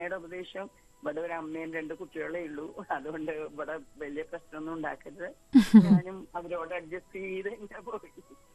അമ്മയുടെ ഉപദേശം ഇവിടെ ഒരു അമ്മയും രണ്ട് കുട്ടികളേ ഉള്ളൂ അതുകൊണ്ട് ഇവിടെ വലിയ പ്രശ്നമൊന്നും ഉണ്ടാക്കരുത് ഞാനും അവരോട് അഡ്ജസ്റ്റ് ചെയ്ത് ഇങ്ങനെ പോയി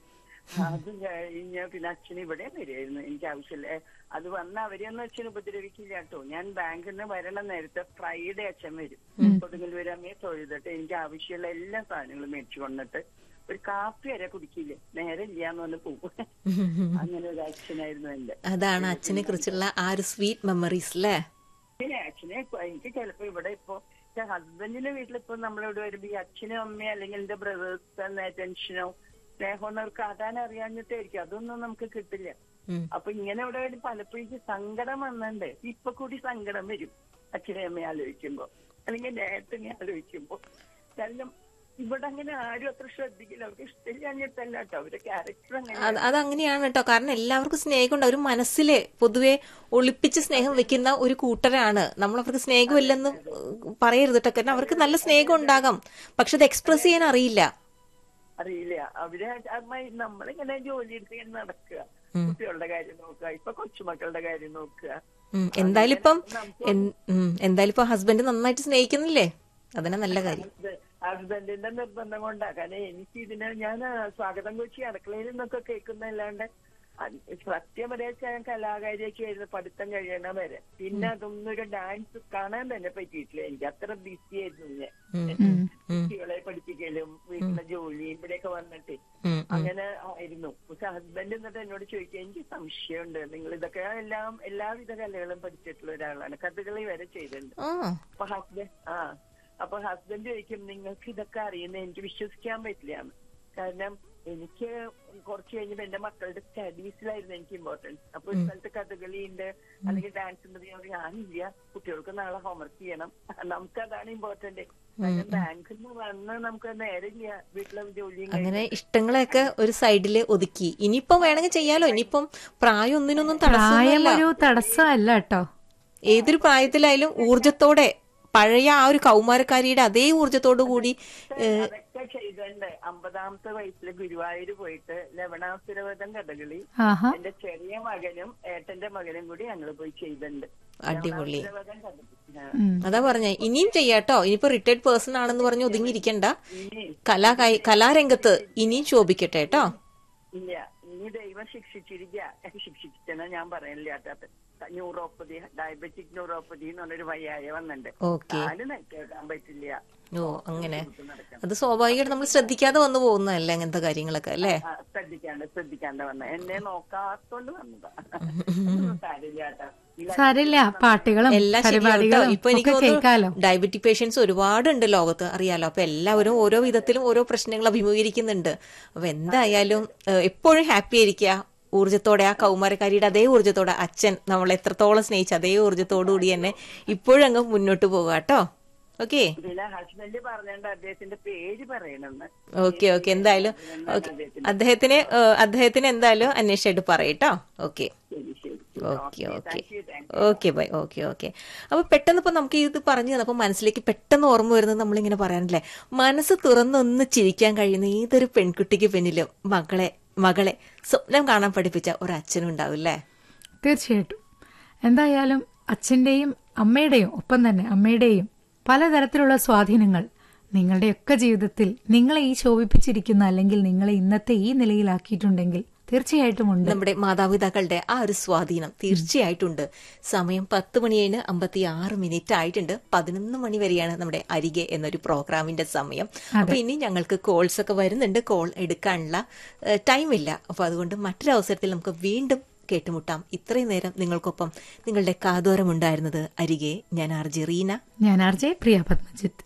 അത് കഴിഞ്ഞ പിന്നെ അച്ഛൻ ഇവിടെ വരുമായിരുന്നു എനിക്ക് ആവശ്യമില്ല അത് വന്ന അവരെയൊന്നും അച്ഛൻ ഉപദ്രവിക്കില്ല കേട്ടോ ഞാൻ ബാങ്കിൽ നിന്ന് വരണ നേരത്തെ ഫ്രൈഡേ അച്ഛൻ വരും കൊടുങ്ങല്ലൂർ അമ്മയെ തൊഴുതിട്ട് എനിക്ക് ആവശ്യമുള്ള എല്ലാ സാധനങ്ങളും മേടിച്ചു കൊണ്ടിട്ട് ഒരു കാപ്പി വരെ കുടിക്കില്ല നേരെ ഇല്ലാന്ന് പറഞ്ഞ് പോകും അങ്ങനെ ഒരു അച്ഛനായിരുന്നു എന്റെ അതാണ് അച്ഛനെ കുറിച്ചുള്ള ആ ഒരു സ്വീറ്റ് മെമ്മറീസ് അല്ലേ പിന്നെ അച്ഛനെ ഇപ്പൊ എനിക്ക് ചിലപ്പോ ഇവിടെ ഇപ്പൊ ഹസ്ബൻഡിന്റെ വീട്ടിലിപ്പോ നമ്മളിവിടെ വരുമ്പോ ഈ അച്ഛനും അമ്മയും അല്ലെങ്കിൽ എന്റെ ബ്രദേഴ്സ് തന്ന ടെൻഷനോ സ്നേഹമൊന്നും അവർക്ക് അതാൻ അറിയാഞ്ഞിട്ടായിരിക്കും അതൊന്നും നമുക്ക് കിട്ടില്ല ഉം. അപ്പൊ ഇങ്ങനെ ഇവിടെ ഒരു പലപ്പോഴും എനിക്ക് സങ്കടം വന്നിട്ടുണ്ട് ഇപ്പൊ കൂടി സങ്കടം വരും അച്ഛനെ അമ്മയെ ആലോചിക്കുമ്പോ അല്ലെങ്കിൽ നേരത്തിനെ ആലോചിക്കുമ്പോ കാരണം ഇവിടെ അങ്ങനെ ആരും അത്ര ശ്രദ്ധിക്കില്ല അവർക്ക് ഇഷ്ടമില്ലാഞ്ഞിട്ടല്ല കേട്ടോ അവരുടെ ക്യാരക്ടർ അങ്ങനെ അത് അതങ്ങനെയാണ് കേട്ടോ കാരണം എല്ലാവർക്കും സ്നേഹമുണ്ട് ഒരു മനസ്സില് പൊതുവെ ഒളിപ്പിച്ച് സ്നേഹം വെക്കുന്ന ഒരു കൂട്ടരാണ് നമ്മൾ അവർക്ക് സ്നേഹമില്ലെന്ന് പറയരുത് കേട്ടോ കാരണം അവർക്ക് നല്ല സ്നേഹം ഉണ്ടാകാം പക്ഷെ അത് എക്സ്പ്രസ് ചെയ്യാൻ അറിയില്ല അറിയില്ല അവര് അമ്മായി നമ്മളിങ്ങനെ ജോലി എടുത്ത് ഇങ്ങനെ നടക്കുക കുട്ടികളുടെ കാര്യം നോക്കുക ഇപ്പൊ കൊച്ചുമക്കളുടെ കാര്യം നോക്കുക ഉം, എന്തായാലും ഇപ്പം എൻ- ഉം, എന്തായാലും ഇപ്പൊ ഹസ്ബൻഡ് നന്നായിട്ട് സ്നേഹിക്കുന്നില്ലേ അതന്നെ നല്ല കാര്യം ഇത് ഹസ്ബൻഡിന്റെ നിർബന്ധം കൊണ്ടാ കാരണം എനിക്ക് ഇതിന് ഞാൻ സ്വാഗതം കൊച്ചി അടുക്കളയിൽ നിന്നൊക്കെ കേൾക്കുന്നല്ലാണ്ട് അത് സത്യം പറയാ ഞാൻ കലാകാരിയൊക്കെ ആയിരുന്നു പഠിത്തം കഴിയണ വരെ പിന്നെ അതൊന്നും ഒരു ഡാൻസ് കാണാൻ തന്നെ പറ്റിയിട്ടില്ല എനിക്ക് അത്ര ബിസി ആയിരുന്നു ഞാൻ ഉം, ഉം, ഉം, കുട്ടികളെ പഠിപ്പിക്കലും വീട്ടിലെ ജോലി ഇവിടെയൊക്കെ വന്നിട്ട് ഉം, ഉം. അങ്ങനെ ആയിരുന്നു പക്ഷെ ഹസ്ബൻഡ് എന്നിട്ട് എന്നോട് ചോദിക്കുക എനിക്ക് സംശയമുണ്ട് നിങ്ങൾ ഇതൊക്കെ എല്ലാം എല്ലാവിധ കലകളും പഠിച്ചിട്ടുള്ള ഒരാളാണ് കഥകളി വരെ ചെയ്തിട്ടുണ്ട് ആ അപ്പൊ ഹസ്ബൻഡ് ആ അപ്പൊ ഹസ്ബൻഡ് ചോദിക്കും നിങ്ങൾക്ക് ഇതൊക്കെ അറിയുന്നത് എനിക്ക് വിശ്വസിക്കാൻ പറ്റില്ല കാരണം എനിക്ക് കുറച്ച് കഴിഞ്ഞപ്പോ എന്റെ മക്കളുടെ സ്റ്റഡീസിലായിരുന്നു എനിക്ക് ഇമ്പോർട്ടൻസ് അപ്പൊ ഒരു സ്ഥലത്ത് കഥകളി ഉണ്ട് അല്ലെങ്കിൽ ഡാൻസ് ഉണ്ട് ഞാൻ പറയും, ഞാനില്ല കുട്ടികൾക്ക് നാളെ ഹോംവർക്ക് ചെയ്യണം നമുക്ക് അതാണ് ഇമ്പോർട്ടന്റ് കാരണം ബാങ്കിൽ നിന്ന് വന്ന് നമുക്ക് നേരില്ല വീട്ടിലെ ജോലിയും അങ്ങനെ ഇഷ്ടങ്ങളെയൊക്കെ ഒരു സൈഡില് ഒതുക്കി ഇനിയിപ്പം വേണമെങ്കിൽ ചെയ്യാലോ ഇനിയിപ്പം പ്രായം ഒന്നിനൊന്നും പ്രായം തടസ്സമല്ല ഒരു തടസ്സമല്ല കേട്ടോ ഏതൊരു പ്രായത്തിലായാലും ഊർജത്തോടെ പഴയ ആ ഒരു കൗമാരക്കാരിയുടെ അതേ ഊർജത്തോടു കൂടി ഏഹ്, അതൊക്കെ ചെയ്തിട്ടുണ്ട് അമ്പതാമത്തെ വയസ്സിൽ ഗുരുവായൂർ പോയിട്ട് ലവണാസുരവതം കഥകളി ആഹാ എന്റെ ചെറിയ മകനും ഏട്ടന്റെ മകനും കൂടി ഞങ്ങൾ പോയി ചെയ്തിട്ടുണ്ട് അടിപൊളി ലവണാസുരവതം കഥകളി ആ. ഉം. അതാ പറഞ്ഞ ഇനിയും ചെയ്യാട്ടോ ഇനിയിപ്പോ റിട്ടയർഡ് പേഴ്സൺ ആണെന്ന് പറഞ്ഞ് ഒതുങ്ങിയിരിക്കണ്ട ഇനി കലാ കലാരംഗത്ത് ഇനിയും ശോഭിക്കട്ടെ കേട്ടോ ഇല്ല ഇനി ദൈവം ശിക്ഷിച്ചിരിക്കുക ശിക്ഷിച്ചെന്നാ ഞാൻ പറയണില്ല കേട്ടോ ന്യൂറോപ്പതി ഡയബറ്റിക് ന്യൂറോപ്പതി എന്ന് പറഞ്ഞൊരു വയ്യായ വന്നിട്ടുണ്ട് ഓക്കെ കാല് നയിക്കാൻ പറ്റില്ല ഓ അങ്ങനെ നടക്കണം. അത് സ്വാഭാവികമായിട്ട് നമ്മൾ ശ്രദ്ധിക്കാതെ വന്നു പോകുന്നതല്ലേ അങ്ങനത്തെ കാര്യങ്ങളൊക്കെ അല്ലേ ആ, ശ്രദ്ധിക്കാണ്ട് ശ്രദ്ധിക്കാണ്ട് വന്ന എന്നെ നോക്കാത്തോണ്ട് വന്നതാ കാര്യമില്ല കേട്ടോ ഇല്ല സാരില്ല പാട്ടുകളും എല്ലാം ശരിയാട്ടോ പരിപാടികളും ഇപ്പൊ എനിക്ക് ഒക്കെ കേൾക്കാലോ തോന്നുന്നു ഡയബറ്റിക് പേഷ്യൻസ് ഒരുപാടുണ്ട് ലോകത്ത് അറിയാലോ അപ്പൊ എല്ലാവരും ഓരോ വിധത്തിലും ഓരോ പ്രശ്നങ്ങൾ അഭിമുഖീകരിക്കുന്നുണ്ട് അപ്പൊ എന്തായാലും ഏഹ്, എപ്പോഴും ഹാപ്പി ആയിരിക്കുക ഊർജ്ജത്തോടെ ആ കൗമാരക്കാരിയുടെ അതേ ഊർജ്ജത്തോടെ അച്ഛൻ നമ്മളെ എത്രത്തോളം സ്നേഹിച്ച അതേ ഊർജ്ജത്തോടു കൂടി തന്നെ ഇപ്പോഴും അങ്ങ് മുന്നോട്ട് പോവുക കേട്ടോ ഓക്കെ പിന്നെ ഹസ്ബൻഡ് പറഞ്ഞോണ്ട് അദ്ദേഹത്തിന്റെ പേര് പറയണമെന്ന് ഓക്കെ ഓക്കെ എന്തായാലും ഓക്കെ അദ്ദേഹത്തിന് ഏഹ്, അദ്ദേഹത്തിന് എന്തായാലും അന്വേഷിച്ചായിട്ട് പറയട്ടോ ഓക്കെ ശരി ശരി okay okay thank you thank okay bye okay okay അപ്പൊ പെട്ടെന്ന് ഇപ്പൊ നമുക്ക് ഇത് പറഞ്ഞു തന്നപ്പോ മനസ്സിലേക്ക് പെട്ടെന്ന് ഓർമ്മ വരുന്നത് നമ്മളിങ്ങനെ പറയാനില്ലേ മനസ്സ് തുറന്നൊന്ന് ചിരിക്കാൻ കഴിയുന്ന ഏതൊരു പെൺകുട്ടിക്ക് പിന്നിലും മകളെ മകളെ സ്വപ്നം കാണാൻ പഠിപ്പിച്ച ഒരു അച്ഛനും ഉണ്ടാവില്ലേ തീർച്ചയായിട്ടും എന്തായാലും അച്ഛന്റെയും അമ്മയുടെയും ഒപ്പം തന്നെ അമ്മയുടെയും പലതരത്തിലുള്ള സ്വാധീനങ്ങൾ നിങ്ങളുടെയൊക്കെ ജീവിതത്തിൽ നിങ്ങളെ ഈ ശോഭിപ്പിച്ചിരിക്കുന്ന അല്ലെങ്കിൽ നിങ്ങളെ ഇന്നത്തെ ഈ നിലയിലാക്കിയിട്ടുണ്ടെങ്കിൽ തീർച്ചയായിട്ടും ഉണ്ട് നമ്മുടെ മാതാപിതാക്കളുടെ ആ ഒരു സ്വാധീനം തീർച്ചയായിട്ടുണ്ട് സമയം പത്ത് മണി കഴിഞ്ഞ് അമ്പത്തി ആറ് മിനിറ്റ് ആയിട്ടുണ്ട് പതിനൊന്ന് മണി വരെയാണ് നമ്മുടെ അരികെ എന്നൊരു പ്രോഗ്രാമിന്റെ സമയം അപ്പൊ ഇനി ഞങ്ങൾക്ക് കോൾസ് ഒക്കെ വരുന്നുണ്ട് കോൾ എടുക്കാനുള്ള ടൈം ഇല്ല അപ്പൊ അതുകൊണ്ട് മറ്റൊരു അവസരത്തിൽ നമുക്ക് വീണ്ടും കേട്ടുമുട്ടാം ഇത്രയും നേരം നിങ്ങൾക്കൊപ്പം നിങ്ങളുടെ കാതോരമുണ്ടായിരുന്നത് അരികെ ഞാൻ ആർ ജെ റീന ഞാൻ ആർ ജെ പ്രിയ പത്മജിത്ത്